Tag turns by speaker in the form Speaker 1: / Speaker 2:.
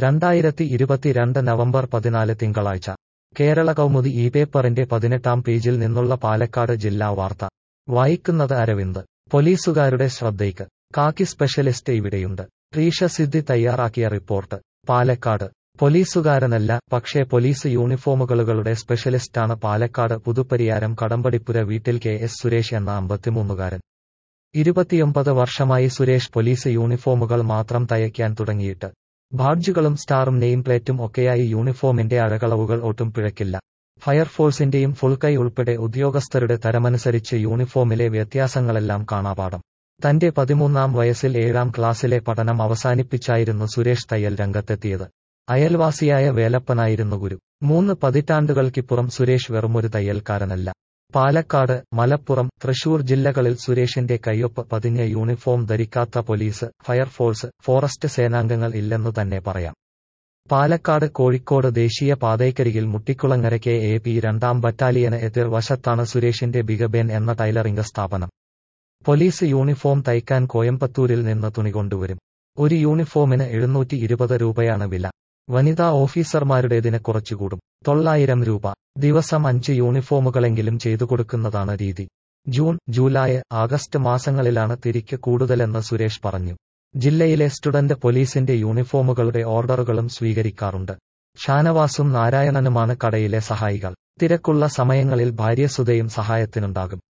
Speaker 1: രണ്ടായിരത്തി ഇരുപത്തിരണ്ട് നവംബർ പതിനാല് തിങ്കളാഴ്ച കേരള കൗമുദി ഈ പേപ്പറിന്റെ പതിനെട്ടാം പേജിൽ നിന്നുള്ള പാലക്കാട് ജില്ലാ വാർത്ത വായിക്കുന്നത് അരവിന്ദ് പോലീസുകാരുടെ ശ്രദ്ധയ്ക്ക് കാക്കി സ്പെഷ്യലിസ്റ്റ് ഇവിടെയുണ്ട് റീഷ സിദ്ധി തയ്യാറാക്കിയ റിപ്പോർട്ട് പാലക്കാട് പോലീസുകാരനല്ല പക്ഷേ പോലീസ് യൂണിഫോമുകളുടെ സ്പെഷ്യലിസ്റ്റാണ് പാലക്കാട് പുതുപ്പരിയാരം കടമ്പടിപ്പുര വീട്ടിൽ കെ എസ് സുരേഷ് എന്ന അമ്പത്തിമൂന്നുകാരൻ ഇരുപത്തിയൊമ്പത് വർഷമായി സുരേഷ് പോലീസ് യൂണിഫോമുകൾ മാത്രം തയ്ക്കാൻ തുടങ്ങിയിട്ട് ബാഡ്ജുകളും സ്റ്റാറും നെയിം പ്ലേറ്റും ഒക്കെയായി യൂണിഫോമിന്റെ അഴകളവുകൾ ഒട്ടും പിഴക്കില്ല ഫയർഫോഴ്സിന്റെയും ഫുൾ കൈ ഉൾപ്പെടെ ഉദ്യോഗസ്ഥരുടെ തരമനുസരിച്ച് യൂണിഫോമിലെ വ്യത്യാസങ്ങളെല്ലാം കാണാപാഠം തന്റെ പതിമൂന്നാം വയസ്സിൽ ഏഴാം ക്ലാസ്സിലെ പഠനം അവസാനിപ്പിച്ചായിരുന്നു സുരേഷ് തയ്യൽ രംഗത്തെത്തിയത് അയൽവാസിയായ വേലപ്പനായിരുന്നു ഗുരു മൂന്ന് പതിറ്റാണ്ടുകൾക്കിപ്പുറം സുരേഷ് വെറുമൊരു തയ്യൽക്കാരനല്ല പാലക്കാട് മലപ്പുറം തൃശൂർ ജില്ലകളിൽ സുരേഷിന്റെ കയ്യൊപ്പ് പതിഞ്ഞ യൂണിഫോം ധരിക്കാത്ത പോലീസ് ഫയർഫോഴ്സ് ഫോറസ്റ്റ് സേനാംഗങ്ങൾ ഇല്ലെന്നു തന്നെ പറയാം പാലക്കാട് കോഴിക്കോട് ദേശീയ പാതയ്ക്കരികിൽ മുട്ടിക്കുളങ്ങര കെ എ പി രണ്ടാം ബറ്റാലിയന് എതിർവശത്താണ് സുരേഷിന്റെ ബിഗബേൻ എന്ന ടൈലറിംഗ് സ്ഥാപനം പോലീസ് യൂണിഫോം തയ്ക്കാൻ കോയമ്പത്തൂരിൽ നിന്ന് തുണി കൊണ്ടുവരും ഒരു യൂണിഫോമിന് എഴുന്നൂറ്റി ഇരുപത് രൂപയാണ് വില വനിതാ ഓഫീസർമാരുടേതിന് കുറച്ചുകൂടും തൊള്ളായിരം രൂപ ദിവസം അഞ്ച് യൂണിഫോമുകളെങ്കിലും ചെയ്തു കൊടുക്കുന്നതാണ് രീതി ജൂൺ ജൂലൈ ആഗസ്റ്റ് മാസങ്ങളിലാണ് തിരിക്ക് കൂടുതലെന്ന് സുരേഷ് പറഞ്ഞു ജില്ലയിലെ സ്റ്റുഡന്റ് പോലീസിന്റെ യൂണിഫോമുകളുടെ ഓർഡറുകളും സ്വീകരിക്കാറുണ്ട് ഷാനവാസും നാരായണനുമാണ് കടയിലെ സഹായികൾ തിരക്കുള്ള സമയങ്ങളിൽ ഭാര്യ സുധയും സഹായത്തിനുണ്ടാകും